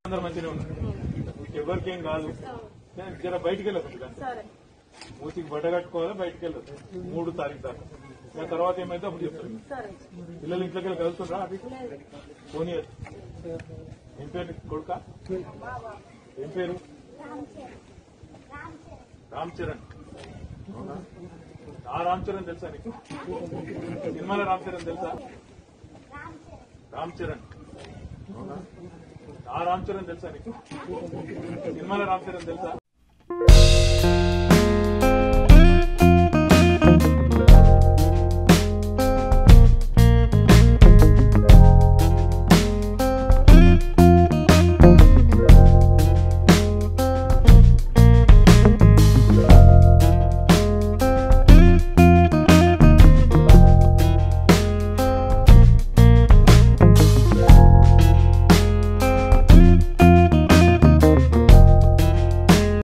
అందరు మంచిగా ఉన్నారు మీకు ఎవరికి ఏం కాదు నేను జర బయటికి వెళ్ళదు ఇక. సరే మూతికి బట్ట కట్టుకోవాలి బయటికి వెళ్ళదు మూడు తారీఖు దాకా ఇక తర్వాత ఏమైతే అప్పుడు చెప్తాను సరే పిల్లలు ఇంట్లోకి వెళ్ళి కలుస్తుండ్రా అది లేదు పోనీ ఏం పేరు నీకు కొడుక ఏం పేరు రామ్ చరణ్ అవునా? ఆ రామ్ చరణ్ తెలుసా నీకు సినిమాలో రామ్ చరణ్ తెలుసా రామ్ చరణ్ అవునా? ఆ రామ్ చరణ్ తెలుసా నీకు సినిమాలో రామ్ చరణ్ తెలుసా